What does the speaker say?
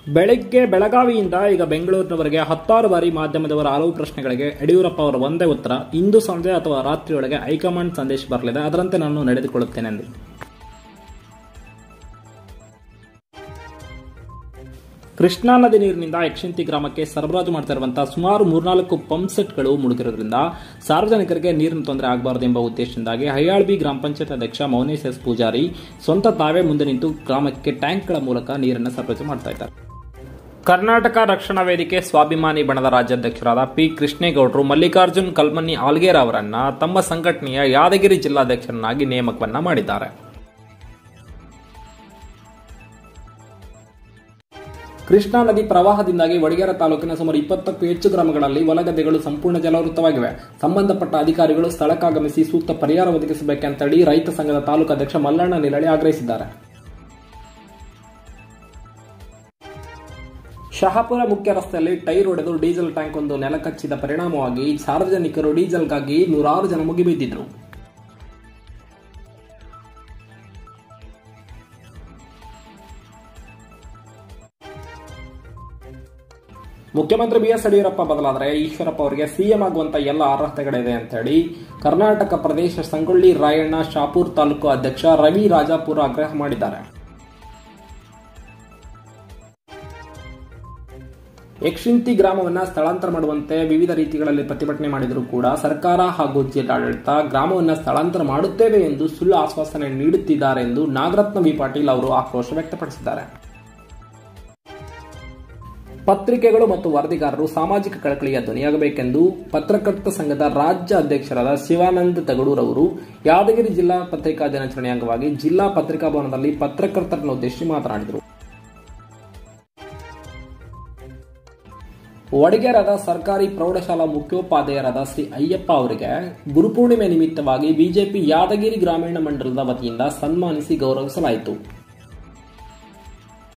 ಬೆಳಗ್ಗೆ ಬೆಳಗಾವಿಯಿಂದ ಈಗ ಬೆಂಗಳೂರಿನವರೆಗೆ ಹತ್ತಾರು ಬಾರಿ ಮಾಧ್ಯಮದವರ ಹಲವು ಪ್ರಶ್ನೆಗಳಿಗೆ ಯಡಿಯೂರಪ್ಪ ಅವರ ಒಂದೇ ಉತ್ತರ ಇಂದು ಸಂಜೆ ಅಥವಾ ರಾತ್ರಿಯೊಳಗೆ ಹೈಕಮಾಂಡ್ ಸಂದೇಶ ಬರಲಿದೆ ಅದರಂತೆ ನಾನು ನಡೆದುಕೊಳ್ಳುತ್ತೇನೆ ಎಂದು ಕೃಷ್ಣಾ ನದಿ ನೀರಿನಿಂದ ಯಕ್ಷಂತಿ ಗ್ರಾಮಕ್ಕೆ ಸರಬರಾಜು ಮಾಡ್ತಿರುವಂತಹ ಸುಮಾರು ಮೂರ್ನಾಲ್ಕು ಪಂಪ್ ಸೆಟ್ಗಳು ಮುಳುಗಿರೋದ್ರಿಂದ ಸಾರ್ವಜನಿಕರಿಗೆ ನೀರಿನ ತೊಂದರೆ ಆಗಬಾರದು ಎಂಬ ಉದ್ದೇಶದಿಂದಾಗಿ ಹಯ್ಯಾಳ್ಬಿ ಗ್ರಾಮ ಪಂಚಾಯತ್ ಅಧ್ಯಕ್ಷ ಮೌನೇಶ್ ಎಸ್ ಪೂಜಾರಿ ಸ್ವಂತ ತಾವೇ ಮುಂದೆ ನಿಂತು ಗ್ರಾಮಕ್ಕೆ ಟ್ಯಾಂಕ್ಗಳ ಮೂಲಕ ನೀರನ್ನು ಸರಬರಾಜು ಮಾಡ್ತಾ ಇದ್ದಾರೆ ಕರ್ನಾಟಕ ರಕ್ಷಣಾ ವೇದಿಕೆ ಸ್ವಾಭಿಮಾನಿ ಬಣದ ರಾಜ್ಯಾಧ್ಯಕ್ಷರಾದ ಪಿ ಕೃಷ್ಣೇಗೌಡರು ಮಲ್ಲಿಕಾರ್ಜುನ್ ಕಲ್ಮನಿ ಆಲ್ಗೇರ್ ಅವರನ್ನ ತಮ್ಮ ಸಂಘಟನೆಯ ಯಾದಗಿರಿ ಜಿಲ್ಲಾಧ್ಯಕ್ಷರನ್ನಾಗಿ ನೇಮಕವನ್ನ ಮಾಡಿದ್ದಾರೆ ಕೃಷ್ಣಾ ನದಿ ಪ್ರವಾಹದಿಂದಾಗಿ ವಡಗೇರ ತಾಲೂಕಿನ ಸುಮಾರು ಇಪ್ಪತ್ತಕ್ಕೂ ಹೆಚ್ಚು ಗ್ರಾಮಗಳಲ್ಲಿ ಹೊಲಗದ್ದೆಗಳು ಸಂಪೂರ್ಣ ಜಲಾವೃತವಾಗಿವೆ ಸಂಬಂಧಪಟ್ಟ ಅಧಿಕಾರಿಗಳು ಸ್ಥಳಕ್ಕಾಗಮಿಸಿ ಸೂಕ್ತ ಪರಿಹಾರ ಒದಗಿಸಬೇಕಂತೇಳಿ ರೈತ ಸಂಘದ ತಾಲೂಕು ಅಧ್ಯಕ್ಷ ಮಲ್ಲಣ್ಣ ನಿಲಳಿ ಆಗ್ರಹಿಸಿದ್ದಾರೆ ಶಹಾಪುರ ಮುಖ್ಯ ರಸ್ತೆಯಲ್ಲಿ ಟೈರ್ ಹೊಡೆದು ಡೀಸೆಲ್ ಟ್ಯಾಂಕ್ ಒಂದು ನೆಲಕಚ್ಚಿದ ಪರಿಣಾಮವಾಗಿ ಸಾರ್ವಜನಿಕರು ಡೀಸೆಲ್ಗಾಗಿ ನೂರಾರು ಜನ ಮುಗಿಬಿದ್ದಿದ್ರು ಮುಖ್ಯಮಂತ್ರಿ ಬಿ ಎಸ್ ಯಡಿಯೂರಪ್ಪ ಬದಲಾದರೆ ಈಶ್ವರಪ್ಪ ಅವರಿಗೆ ಸಿಎಂ ಆಗುವಂತ ಎಲ್ಲ ಅರ್ಹತೆಗಳಿದೆ ಅಂತ ಹೇಳಿ ಕರ್ನಾಟಕ ಪ್ರದೇಶ ಸಂಗೊಳ್ಳಿ ರಾಯಣ್ಣ ಶಾಪೂರ್ ತಾಲೂಕು ಅಧ್ಯಕ್ಷ ರವಿ ರಾಜಾಪುರ ಆಗ್ರಹ ಮಾಡಿದ್ದಾರೆ ಯಕ್ಷಿಂತಿ ಗ್ರಾಮವನ್ನ ಸ್ಥಳಾಂತರ ಮಾಡುವಂತೆ ವಿವಿಧ ರೀತಿಗಳಲ್ಲಿ ಪ್ರತಿಭಟನೆ ಮಾಡಿದರೂ ಕೂಡ ಸರ್ಕಾರ ಹಾಗೂ ಜಿಲ್ಲಾಡಳಿತ ಗ್ರಾಮವನ್ನ ಸ್ಥಳಾಂತರ ಮಾಡುತ್ತೇವೆ ಎಂದು ಸುಳ್ಳು ಆಶ್ವಾಸನೆ ನೀಡುತ್ತಿದ್ದಾರೆ ಎಂದು ನಾಗರತ್ನ ವಿ ಪಾಟೀಲ್ ಅವರು ಆಕ್ರೋಶ ವ್ಯಕ್ತಪಡಿಸಿದ್ದಾರೆ ಪತ್ರಿಕೆಗಳು ಮತ್ತು ವರದಿಗಾರರು ಸಾಮಾಜಿಕ ಕಳಕಳಿಯ ಧ್ವನಿಯಾಗಬೇಕೆಂದು ಪತ್ರಕರ್ತ ಸಂಘದ ರಾಜ್ಯ ಅಧ್ಯಕ್ಷರಾದ ಶಿವಾನಂದ ತಗಡೂರ್ ಅವರು ಯಾದಗಿರಿ ಜಿಲ್ಲಾ ಪತ್ರಿಕಾ ದಿನಾಚರಣೆ ಅಂಗವಾಗಿ ಜಿಲ್ಲಾ ಪತ್ರಿಕಾ ಭವನದಲ್ಲಿ ಪತ್ರಕರ್ತರನ್ನು ಉದ್ದೇಶಿಸಿ ಮಾತನಾಡಿದರು ವಡಗೇರದ ಸರ್ಕಾರಿ ಪ್ರೌಢಶಾಲಾ ಮುಖ್ಯೋಪಾಧ್ಯಾಯರಾದ ಶ್ರೀ ಅಯ್ಯಪ್ಪ ಅವರಿಗೆ ಗುರುಪೂರ್ಣಿಮೆ ನಿಮಿತ್ತವಾಗಿ ಬಿಜೆಪಿ ಯಾದಗಿರಿ ಗ್ರಾಮೀಣ ಮಂಡಲದ ವತಿಯಿಂದ ಸನ್ಮಾನಿಸಿ ಗೌರವಿಸಲಾಯಿತು